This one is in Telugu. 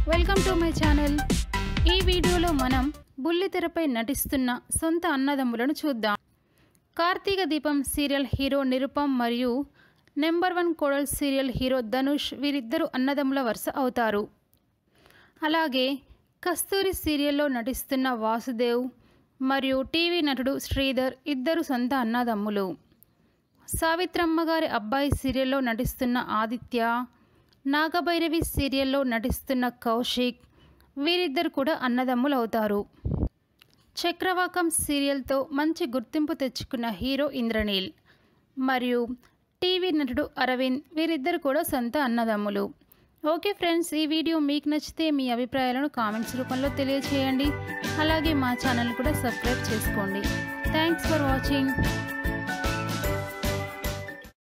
వెల్కమ్ టు మై ఛానల్ ఈ వీడియోలో మనం బుల్లితెరపై నటిస్తున్న సొంత అన్నదమ్ములను చూద్దాం కార్తీక దీపం సీరియల్ హీరో నిరుపమ్ మరియు నెంబర్ వన్ కోడల్ సీరియల్ హీరో ధనుష్ వీరిద్దరు అన్నదమ్ముల వరుస అవుతారు అలాగే కస్తూరి సీరియల్లో నటిస్తున్న వాసుదేవ్ మరియు టీవీ నటుడు శ్రీధర్ ఇద్దరు సొంత అన్నదమ్ములు సావిత్రమ్మ గారి అబ్బాయి సీరియల్లో నటిస్తున్న ఆదిత్య నాగభైరవి సీరియల్లో నటిస్తున్న కౌశిక్ వీరిద్దరు కూడా అన్నదమ్ములు అవుతారు చక్రవాకం సీరియల్తో మంచి గుర్తింపు తెచ్చుకున్న హీరో ఇంద్రనీల్ మరియు టీవీ నటుడు అరవింద్ వీరిద్దరు కూడా సొంత అన్నదమ్ములు ఓకే ఫ్రెండ్స్ ఈ వీడియో మీకు నచ్చితే మీ అభిప్రాయాలను కామెంట్స్ రూపంలో తెలియచేయండి అలాగే మా ఛానల్ కూడా సబ్స్క్రైబ్ చేసుకోండి థ్యాంక్స్ ఫర్ వాచింగ్